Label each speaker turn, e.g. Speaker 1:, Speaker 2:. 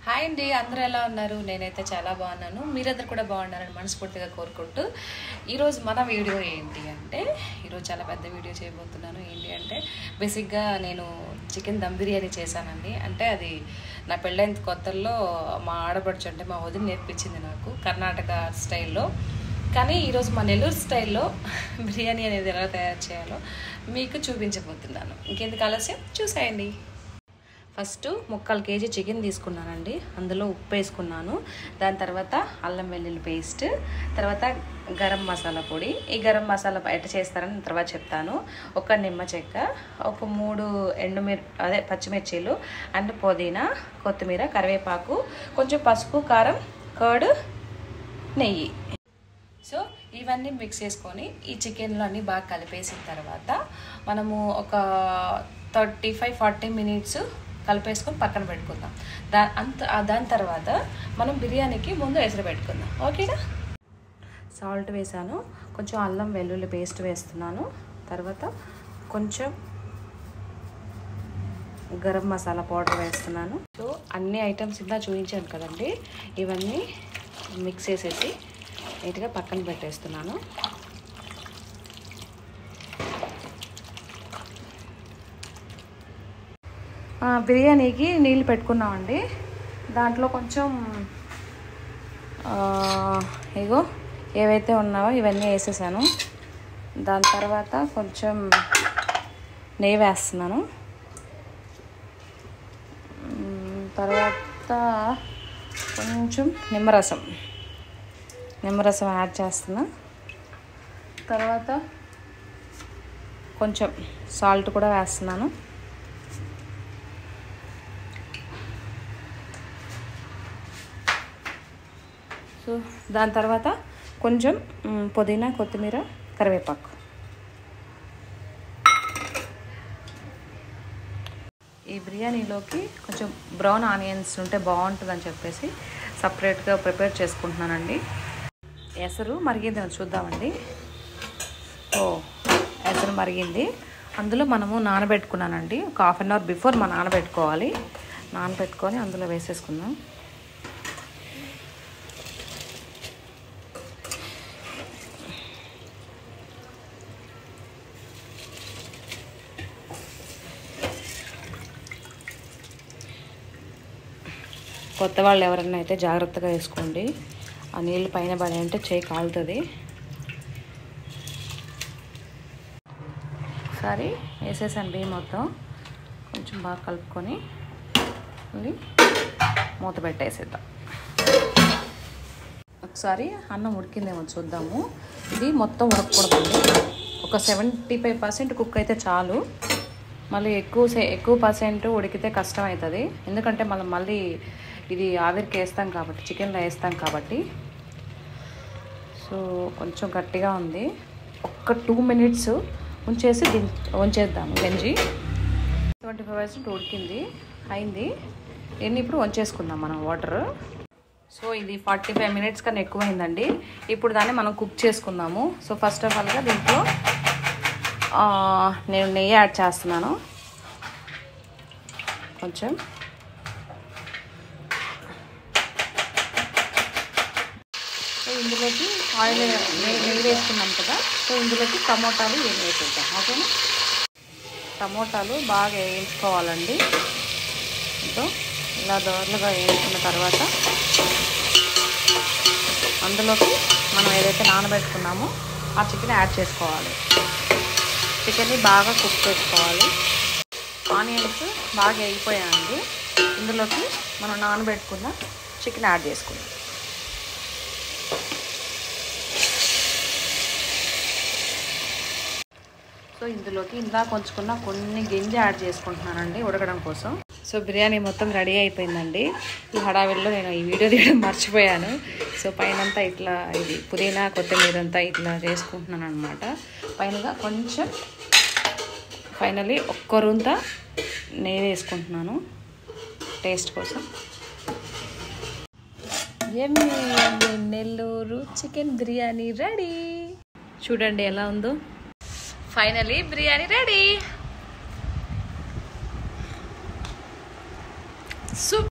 Speaker 1: hi అండి అందరూ ఎలా ఉన్నారు నేనైతే చాలా బాగున్నాను మీరందరూ కూడా బాగున్నారని మనస్ఫూర్తిగా కోరుకుంటూ ఈరోజు మన వీడియో ఏంటి అంటే ఈరోజు చాలా పెద్ద వీడియో చేయబోతున్నాను ఏంటి అంటే బేసిక్గా నేను చికెన్ దమ్ బిర్యానీ చేశానండి అంటే అది నా పెళ్ళైన కొత్తల్లో మా ఆడపడుచు అంటే మా వదిన నేర్పించింది నాకు కర్ణాటక స్టైల్లో కానీ ఈరోజు మా నెల్లూరు స్టైల్లో బిర్యానీ అనేది ఎలా తయారు చేయాలో మీకు చూపించబోతున్నాను ఇంకెందుకు ఆలస్యం చూసేయండి ఫస్ట్ ముక్కాలు కేజీ చికెన్ తీసుకున్నానండి అందులో ఉప్పు వేసుకున్నాను దాని తర్వాత అల్లం వెల్లుల్లి పేస్ట్ తర్వాత గరం మసాలా పొడి ఈ గరం మసాలా ఎట్ట చేస్తారని తర్వాత చెప్తాను ఒక నిమ్మ చెక్క ఒక మూడు ఎండుమిర్ అదే పచ్చిమిర్చీలు అండ్ పుదీనా కొత్తిమీర కరివేపాకు కొంచెం పసుపు కారం కర్డ్ నెయ్యి సో ఇవన్నీ మిక్స్ చేసుకొని ఈ చికెన్లో అన్నీ బాగా కలిపేసిన తర్వాత మనము ఒక థర్టీ ఫైవ్ ఫార్టీ మినిట్స్ కలిపేసుకొని పక్కన పెట్టుకుందాం దా అంత ఆ దాని తర్వాత మనం బిర్యానీకి ముందు ఎసరు పెట్టుకుందాం ఓకేనా సాల్ట్ వేసాను కొంచెం అల్లం వెల్లుల్లి పేస్ట్ వేస్తున్నాను తర్వాత కొంచెం గరం మసాలా పౌడర్ వేస్తున్నాను సో అన్ని ఐటమ్స్ ఇందా చూపించాను కదండి ఇవన్నీ మిక్స్ చేసేసి నీట్గా పక్కన పెట్టేస్తున్నాను బిర్యానీకి నీళ్ళు పెట్టుకున్నామండి దాంట్లో కొంచెం ఇగో ఏవైతే ఉన్నావో ఇవన్నీ వేసేసాను దాని తర్వాత కొంచెం నెయ్యి వేస్తున్నాను తర్వాత కొంచెం నిమ్మరసం నిమ్మరసం యాడ్ చేస్తున్నా తర్వాత కొంచెం సాల్ట్ కూడా వేస్తున్నాను సో దాని తర్వాత కొంచెం పుదీనా కొత్తిమీర కరివేపాకు ఈ బిర్యానీలోకి కొంచెం బ్రౌన్ ఆనియన్స్ ఉంటే బాగుంటుందని చెప్పేసి సపరేట్గా ప్రిపేర్ చేసుకుంటున్నానండి ఎసరు మరిగింది చూద్దామండి ఓ ఎసరు మరిగింది అందులో మనము నానబెట్టుకున్నానండి ఒక హాఫ్ అన్ అవర్ బిఫోర్ మనం నానబెట్టుకోవాలి నానబెట్టుకొని అందులో వేసేసుకుందాం కొత్త వాళ్ళు ఎవరైనా అయితే జాగ్రత్తగా వేసుకోండి ఆ నీళ్ళు పైన పడి అంటే చేయి కాలుతుంది ఒకసారి వేసేసాను బియ్యం మొత్తం కొంచెం బాగా కలుపుకొని మళ్ళీ మూత పెట్టేసేద్దాం ఒకసారి అన్నం ఉడికిందేమో చూద్దాము ఇది మొత్తం ఉడకకూడదండి ఒక సెవెంటీ ఫైవ్ పర్సెంట్ కుక్ అయితే చాలు మళ్ళీ ఎక్కువ ఎక్కువ పర్సెంట్ ఉడికితే కష్టం అవుతుంది ఎందుకంటే మనం మళ్ళీ ఇది ఆవిరికి వేస్తాం కాబట్టి చికెన్లో వేస్తాం కాబట్టి సో కొంచెం గట్టిగా ఉంది ఒక్క టూ మినిట్స్ ఉంచేసి దిం ఉంచేద్దాము గంజి ట్వంటీ ఫైవ్ పర్సెంట్ ఉడికింది అయింది దీన్ని ఇప్పుడు వంచేసుకుందాం మనం వాటర్ సో ఇది ఫార్టీ ఫైవ్ మినిట్స్ కన్నా ఎక్కువైందండి ఇప్పుడు దాన్ని మనం కుక్ చేసుకుందాము సో ఫస్ట్ ఆఫ్ ఆల్గా దీంట్లో నేను నెయ్యి యాడ్ చేస్తున్నాను కొంచెం సో ఇందులోకి ఆయిల్ నెయ్యి వేసుకున్నాం కదా సో ఇందులోకి టమోటాలు ఏం వేసేద్దాం ఓకేనా టమోటాలు బాగా వేయించుకోవాలండి సో ఇలా దోరలుగా వేయించుకున్న తర్వాత అందులోకి మనం ఏదైతే నానబెట్టుకున్నామో ఆ చికెన్ యాడ్ చేసుకోవాలి చికెన్ని బాగా కుక్ చేసుకోవాలి ఆనియన్స్ బాగా వేగిపోయాయండి ఇందులోకి మనం నానబెట్టుకున్న చికెన్ యాడ్ చేసుకుందాం సో ఇందులోకి ఇందా కొంచుకున్న కొన్ని గింజ యాడ్ చేసుకుంటున్నానండి ఉడకడం కోసం సో బిర్యానీ మొత్తం రెడీ అయిపోయిందండి ఈ హడావిడిలో నేను ఈ వీడియో తీయడం మర్చిపోయాను సో పైనంతా ఇట్లా ఇది పుదీనా కొత్తిమీర అంతా ఇట్లా చేసుకుంటున్నాను అనమాట పైనగా కొంచెం ఫైనలీ ఒక్క రూంత నెయ్యి వేసుకుంటున్నాను టేస్ట్ కోసం ఎమ్మి నెల్లూరు చికెన్ బిర్యానీ రెడీ చూడండి ఎలా ఉందో ఫైనలీ బిర్యానీ రెడీ సూప్